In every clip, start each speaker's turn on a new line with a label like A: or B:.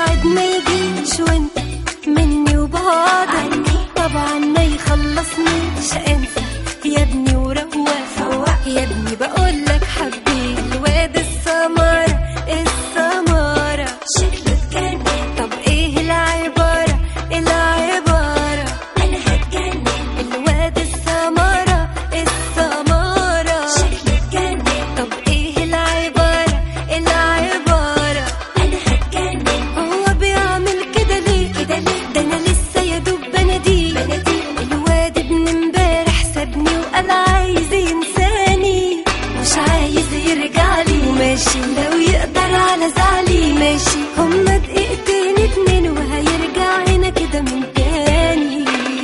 A: البعد ما يجيش وانت مني وبعدك طبعا ما يخلصنيش انسى يا ابني وروق يا ابني بقول لك حبيت الواد السمارة السمارة شكله اتجنن طب ايه العبارة العبارة انا هتجنن الواد السمارة السمارة شكله اتجنن طب ايه العبارة العبارة انا هتجنن هو بيعمل كده ليه كده ليه ده انا لسه يا دوب بناديه الواد ابن امبارح سابني وقال عايز ينساني مش عايز يرجع لي وماشي لو يقدر على زعلي ماشي هما دقيقتين اتنين وهيرجع هنا كده من تاني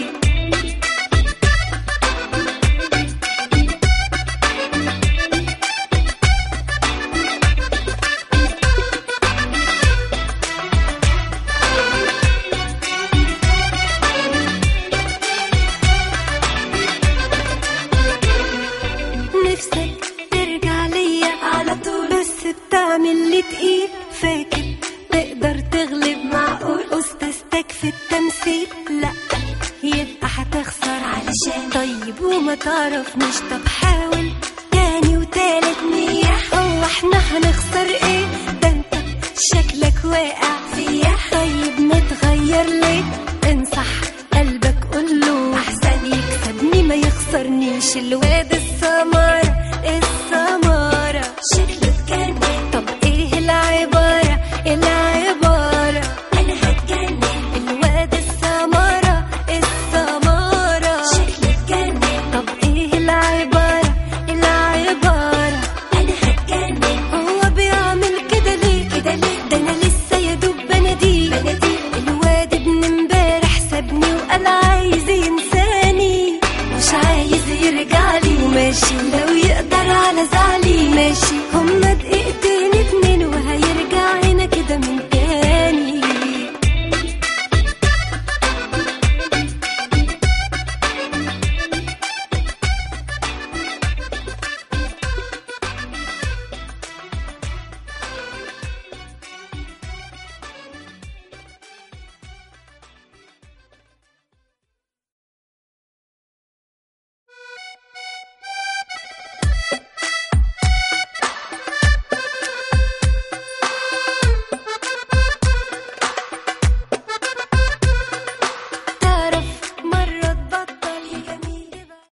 A: نفسك ترجع ليا على طول بس بتعمل لي تقيل فاكر تقدر تغلب معقول استاذتك في التمثيل لا يبقى هتخسر علشان طيب وما تعرفنيش طب حاول تاني وتالت مية هو احنا هنخسر ايه ده انت شكلك واقع فيا طيب متغير ليه انصح قلبك قوله احسن يكسبني ما يخسرنيش الواد السمر